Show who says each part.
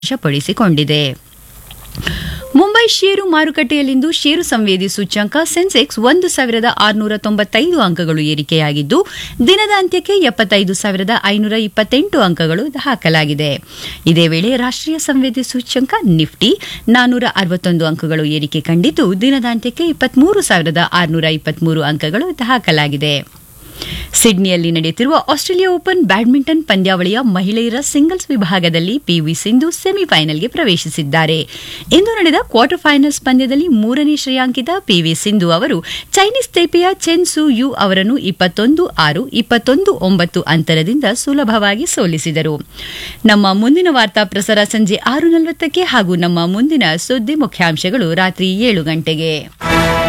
Speaker 1: ವಶಪಡಿಸಿಕೊಂಡಿದೆ ಮುಂಬೈ ಷೇರು ಮಾರುಕಟ್ಟೆಯಲ್ಲಿಂದು ಷೇರು ಸಂವೇದಿ ಸೂಚ್ಯಂಕ ಸೆನ್ಸೆಕ್ಸ್ ಒಂದು ಸಾವಿರದ ಆರುನೂರ ತೊಂಬತ್ತೈದು ಅಂಕಗಳು ಏರಿಕೆಯಾಗಿದ್ದು ದಿನದ ಅಂತ್ಯಕ್ಕೆ ಎಪ್ಪತ್ತೈದು ಸಾವಿರದ ಐನೂರ ಇಪ್ಪತ್ತೆಂಟು ಅಂಕಗಳು ದಾಖಲಾಗಿದೆ ಇದೇ ವೇಳೆ ರಾಷ್ಟ್ರೀಯ ಸಂವೇದಿ ಸೂಚ್ಯಂಕ ನಿಫ್ಟಿ ನಾನೂರ ಅರವತ್ತೊಂದು ಅಂಕಗಳು ಏರಿಕೆ ಕಂಡಿದ್ದು ದಿನದ ಅಂತ್ಯಕ್ಕೆ ಇಪ್ಪತ್ಮೂರು ಸಾವಿರದ ಆರುನೂರ ಇಪ್ಪತ್ಮೂರು ಅಂಕಗಳು ದಾಖಲಾಗಿದೆ ಸಿಡ್ನಿಯಲ್ಲಿ ನಡೆಯುತ್ತಿರುವ ಆಸ್ಟ್ರೇಲಿಯಾ ಓಪನ್ ಬ್ಯಾಡ್ಮಿಂಟನ್ ಪಂದ್ಯಾವಳಿಯ ಮಹಿಳೆಯರ ಸಿಂಗಲ್ಸ್ ವಿಭಾಗದಲ್ಲಿ ಪಿವಿ ಸಿಂಧು ಸೆಮಿಫೈನಲ್ಗೆ ಪ್ರವೇಶಿಸಿದ್ದಾರೆ ಇಂದು ನಡೆದ ಕ್ವಾರ್ಟರ್ ಫೈನಲ್ಸ್ ಪಂದ್ಯದಲ್ಲಿ ಮೂರನೇ ಶ್ರೇಯಾಂಕಿತ ಪಿವಿ ಸಿಂಧು ಅವರು ಚೈನೀಸ್ ತೈಪೆಯ ಚೆನ್ ಸು ಯು ಅವರನ್ನು ಇಪ್ಪತ್ತೊಂದು ಆರು ಇಪ್ಪತ್ತೊಂದು ಒಂಬತ್ತು ಅಂತರದಿಂದ ಸುಲಭವಾಗಿ ಸೋಲಿಸಿದರು ನಮ್ಮ ಮುಂದಿನ ವಾರ್ತಾ ಪ್ರಸಾರ ಸಂಜೆ ಆರು ನಲವತ್ತಕ್ಕೆ ಹಾಗೂ ನಮ್ಮ ಮುಂದಿನ ಸುದ್ದಿ ಮುಖ್ಯಾಂಶಗಳು ರಾತ್ರಿ ಏಳು ಗಂಟೆಗೆ